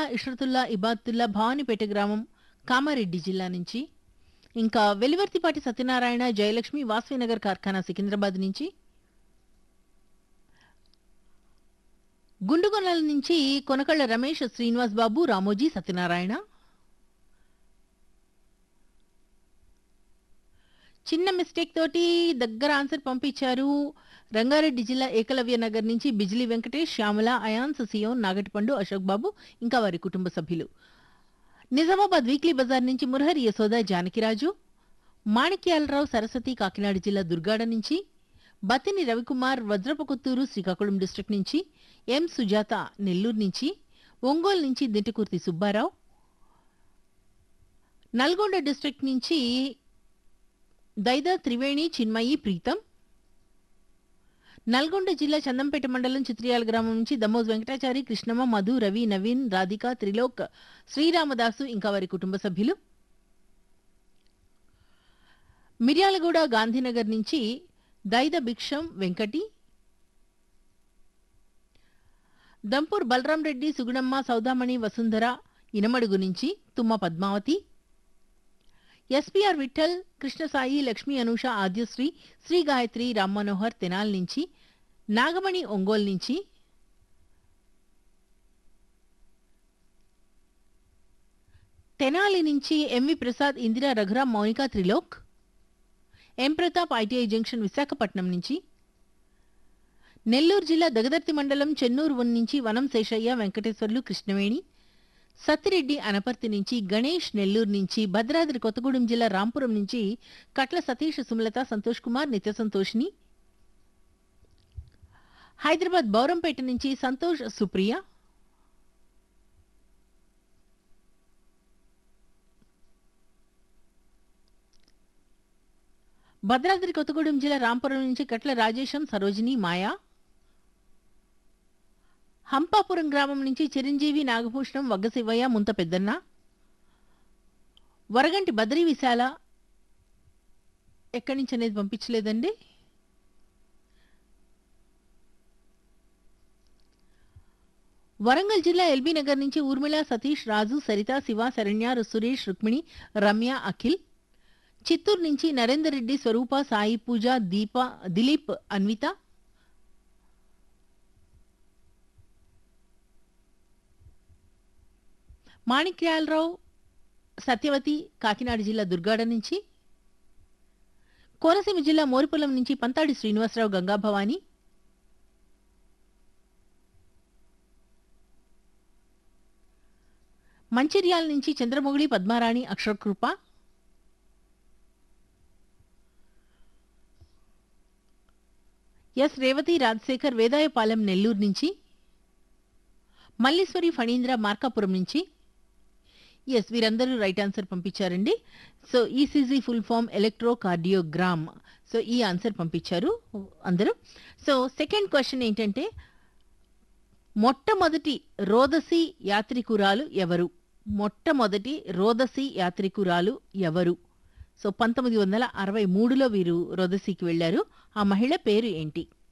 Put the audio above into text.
ఇష్రతుల్లా ఇబాతుల్లా భవానీపేట గ్రామం కామారెడ్డి జిల్లా నుంచి ఇంకా వెలివర్తిపాటి సత్యనారాయణ జయలక్ష్మి వాసవినగర్ కార్ఖానా సికింద్రాబాద్ నుంచి గుండుగొనల నుంచి కొనకళ్ళ రమేష్ శ్రీనివాస్ బాబు రామోజీ సత్యనారాయణ చిన్న మిస్టేక్ తోటి దగ్గర ఆన్సర్ పంపించారు రంగారెడ్డి జిల్లా ఏకలవ్య నగర్ నుంచి బిజిలీ వెంకటేష్ శ్యామల అయాన్స్ సియోన్ నాగటిపండు అశోక్ బాబు ఇంకా వారి కుటుంబ సభ్యులు నిజామాబాద్ వీక్లీ బజార్ నుంచి మురహరి యశోద జానకిరాజు మాణిక్యాలరావు సరస్వతి కాకినాడ జిల్లా దుర్గాడ నుంచి బతిని రవికుమార్ వజ్రపకొత్తూరు శ్రీకాకుళం డిస్ట్రిక్ట్ నుంచి ఎం సుజాత నెల్లూరు నుంచి ఒంగోలు నుంచి దింటకుర్తి సుబ్బారావు నల్గొండ డిస్ట్రిక్ట్ నుంచి దైదా త్రివేణి చిన్మయి ప్రీతం నల్గొండ జిల్లా చందంపేట మండలం చిత్రియాల గ్రామం నుంచి దమోజ్ వెంకటాచారి కృష్ణమ్మ మధు రవి నవీన్ రాధిక త్రిలోక్ శ్రీరామదాసు ఇంకా వారి కుటుంబ సభ్యులు మిర్యాలగూడ గాంధీనగర్ నుంచి దైద భిక్షం వెంకటి దంపూర్ బలరాం రెడ్డి సుగుణమ్మ సౌదామణి వసుంధర ఇనమడుగు నుంచి తుమ్మ పద్మావతి ఎస్పీఆర్ విఠల్ కృష్ణసాయి లక్ష్మీ అనూష ఆద్యశ్రీ శ్రీ గాయత్రి రామ్ మనోహర్ తెనాల్ నుంచి నాగమణి ఒంగోలు నుంచి తెనాలి నుంచి M V Prasad Indira Raghuram Mounika Trilok M Pratap I T I junction Visakhapatnam నుంచి నెల్లూరు జిల్లా దగదర్తి మండలం చెన్నూరు వన్ నుంచి వనం శేషయ్య వెంకటేశ్వర్లు కృష్ణవేణి సత్తిరెడ్డి అనపర్తి నుంచి గణేష్ నెల్లూరు నుంచి భద్రాద్రి కొత్తగూడెం జిల్లా రాంపురం నుంచి కట్ల సతీష్ సుమలత సంతోష్ కుమార్ నిత్య సంతోష్ని హైదరాబాద్ బౌరంపేట నుంచి సంతోష్ సుప్రియ భద్రాద్రి కొత్తగూడెం జిల్లా రాంపురం నుంచి కట్ల రాజేశం సరోజిని మాయా హంపాపురం గ్రామం నుంచి చిరంజీవి నాగభూషణం వగ్గశివయ్య ముంత పెద్దన్న వరగంటి బద్రీ విశాల ఎక్కడి నుంచి అనేది పంపించలేదండి వరంగల్ జిల్లా ఎల్బీ నగర్ నుంచి ఊర్మిళ సతీష్ రాజు సరిత శివ శరణ్య సురేష్ రుక్మిణి రమ్య అఖిల్ చిత్తూరు నుంచి నరేందర్ రెడ్డి స్వరూప సాయి పూజ దీప దిలీప్ అన్విత మాణిక్యాలరావు సత్యవతి కాకినాడ జిల్లా దుర్గాడ నుంచి కోనసీమ జిల్లా మోరిపులం నుంచి పంతాడి శ్రీనివాసరావు గంగాభవాని మంచిర్యాల నుంచి చంద్రమొగిడి పద్మారాణి అక్షరకృప ఎస్ రేవతి రాజశేఖర్ వేదాయపాలెం నెల్లూరు నుంచి మల్లీశ్వరి ఫణీంద్ర మార్కాపురం నుంచి ఎస్ వీరందరూ రైట్ ఆన్సర్ పంపించారండి so E C G full form electrocardiogram so ఈ ఆన్సర్ పంపించారు అందరూ సో సెకండ్ క్వశ్చన్ ఏంటంటే మొట్టమొదటి రోదసి యాత్రికురాలు ఎవరు మొట్టమొదటి రోదసి యాత్రికురాలు ఎవరు సో పంతొమ్మిది వందల అరవై మూడులో వీరు రోదసికి వెళ్లారు ఆ మహిళ పేరు ఏంటి